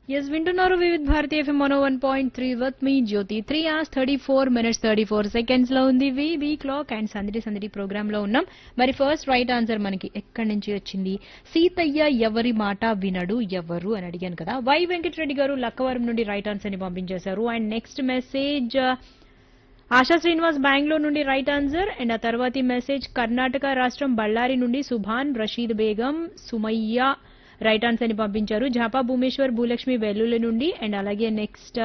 yes వింటున్నారు Vividh Bharati FM one one point three వత్ మీ Jyoti three hours thirty four minutes thirty four seconds లో ఉంది వి వి క్లాక్ అండ్ సందడి సందడి ప్రోగ్రామ్ లో ఉన్నాం మరి ఫస్ట్ రైట్ ఆన్సర్ మనకి ఎక్కడి నుంచి వచ్చింది సీతయ్య ఎవరి మాట వినడు ఎవరు అని అడిగాను కదా వై వెంకటరెడ్డి గారు లక్కవరం నుండి రైట్ ఆన్సర్ ని పంపించేశారు and next message Asha Srinivas Bengaluru నుండి రైట్ ఆన్సర్ అండ్ ఆ తర్వాతి మెసేజ్ కర్ణాటక రాష్ట్రం బళ్ళారి నుండి సుభాన్ రషీద్ బేగం సుమయ్య రైట్ ఆన్సర్ ని పంపించారు జాపా భూమేశ్వర్ భూలక్ష్మి వెల్లుల్లి నుండి అండ్ అలాగే నెక్స్ట్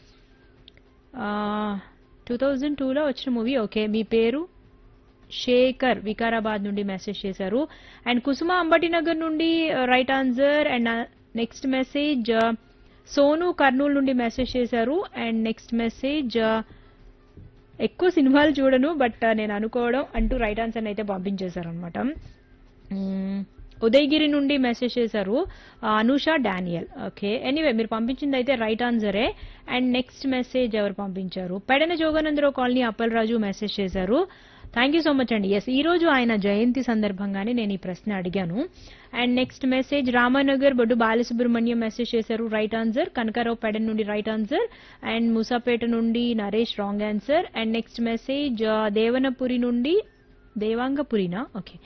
టూ థౌజండ్ టూలో వచ్చిన మూవీ ఓకే మీ పేరు శేఖర్ వికారాబాద్ నుండి మెసేజ్ చేశారు అండ్ కుసుమ అంబటినగర్ నుండి right answer and next message Sonu Kurnool నుండి మెసేజ్ చేశారు అండ్ నెక్స్ట్ మెసేజ్ ఎక్కువ సినిమాలు చూడను బట్ నేను అనుకోవడం అంటూ రైట్ ఆన్సర్ అయితే పంపించేశారు అనమాట ఉదయగిరి నుండి మెసేజ్ చేశారు ఆ, అనూష డానియల్ ఓకే ఎనీవే మీరు పంపించింది అయితే రైట్ ఆన్సరే అండ్ నెక్స్ట్ మెసేజ్ ఎవరు పంపించారు పెడన జోగానందరావు కాలనీ అప్పలరాజు మెసేజ్ చేశారు థ్యాంక్ యూ సో మచ్ అండి ఎస్ ఈ రోజు ఆయన జయంతి సందర్భంగానే నేను ఈ ప్రశ్న అడిగాను and next message Ramanagar Boddu Balasubrahmanyam message చేశారు రైట్ ఆన్సర్ కనకారావు పెడన్ నుండి రైట్ ఆన్సర్ అండ్ ముసాపేట నుండి Naresh wrong answer and next message Devanapuri నుండి దేవాంగపురినా ఓకే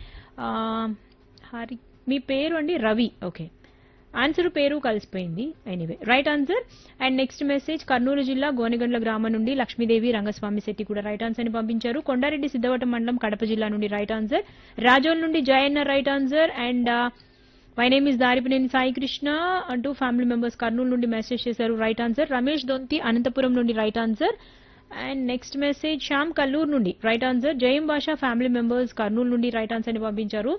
హరి మీ పేరు అండి రవి ఓకే ఆన్సర్ పేరు కలిసిపోయింది anyway right answer and next message Kurnool జిల్లా గోనెగండ్ల గ్రామం నుండి లక్ష్మీదేవి రంగస్వామి శెట్టి కూడా రైట్ ఆన్సర్ ని పంపించారు కొండారెడ్డి సిద్ధవటం మండలం కడప జిల్లా నుండి రైట్ ఆన్సర్ రాజోల్ నుండి Jayanna right answer and my name is Daripineni Sai Krishna అంటూ ఫ్యామిలీ మెంబర్స్ కర్నూలు నుండి మెసేజ్ చేశారు రైట్ ఆన్సర్ రమేష్ దొంతి అనంతపురం నుండి right answer and next message Shyam Kalluru నుండి రైట్ ఆన్సర్ జయం భాషా ఫ్యామిలీ మెంబర్స్ కర్నూలు నుండి రైట్ ఆన్సర్ ని పంపించారు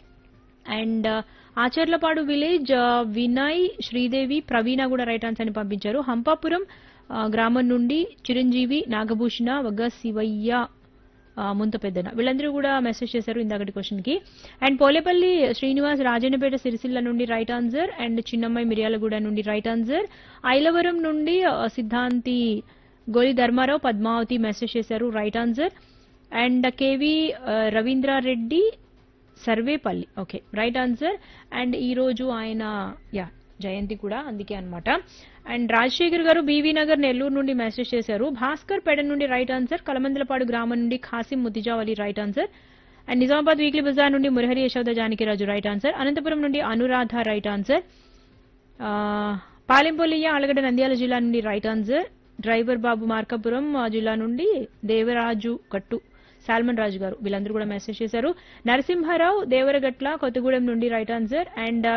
అండ్ ఆచర్లపాడు విలేజ్ వినయ్ శ్రీదేవి ప్రవీణ కూడా రైట్ ఆన్సర్ ని పంపించారు హంపాపురం ఆ, గ్రామం నుండి చిరంజీవి నాగభూషణ వగ్గ శివయ్య ఆ, ముంత పెద్దన వీళ్ళందరూ కూడా మెసేజ్ చేశారు ఇందాకటి క్వశ్చన్ కి అండ్ పోలేపల్లి శ్రీనివాస్ రాజన్నపేట సిరిసిల్ల నుండి రైట్ ఆన్సర్ అండ్ చిన్నమ్మాయి మిర్యాలగూడ నుండి రైట్ ఆన్సర్ ఐలవరం నుండి ఆ, సిద్ధాంతి గోలి ధర్మారావు పద్మావతి మెసేజ్ చేశారు right answer and K V Ravindra Reddy Sarvepalli okay right answer and ఈ రోజు ఆయన యా జయంతి కూడా అందుకే అన్నమాట అండ్ రాజశేఖర్ గారు బీవీ నగర్ నెల్లూరు నుండి మెసేజ్ చేశారు భాస్కర్ పెడ నుండి రైట్ ఆన్సర్ కలమందలపాడు గ్రామం నుండి Khasim Muthijavali right answer and Nizamabad weekly బజార్ నుండి మురహరి యశోద జానకిరాజు రైట్ ఆన్సర్ అనంతపురం నుండి అనురాధ రైట్ ఆన్సర్ ఆ, పాలెంపొలియ అలగడ నంద్యాల జిల్లా నుండి right answer driver Babu Markapuram ఆ, జిల్లా నుండి దేవరాజు కట్టు సాల్మన్ రాజు గారు వీళ్ళందరూ కూడా మెసేజ్ చేశారు నరసింహారావు దేవరగట్ల కొత్తగూడెం నుండి రైట్ ఆన్సర్ అండ్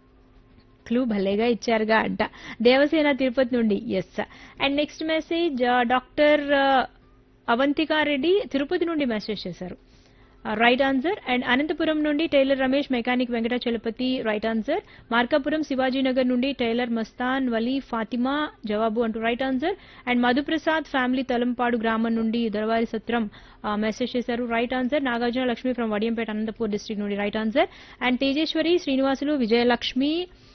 క్లూ భలేగా ఇచ్చారుగా అంట దేవసేన తిరుపతి నుండి yes and next message doctor Avantika Reddy Tirupati నుండి మెసేజ్ చేశారు రైట్ ఆన్సర్ అండ్ అనంతపురం నుండి tailor Ramesh mechanic Venkatachalapathi right answer Markapuram Shivajinagar నుండి టైలర్ మస్తాన్ వలీ ఫాతిమా జవాబు అంటూ right answer and Madhuprasad family Talampadu గ్రామం నుండి దొరవారి సత్రం మెసేజ్ చేశారు right answer Nagarjuna Lakshmi from Vadiyampeta Anantapur district నుండి right answer and Tejeswari Srinivasulu Vijayalakshmi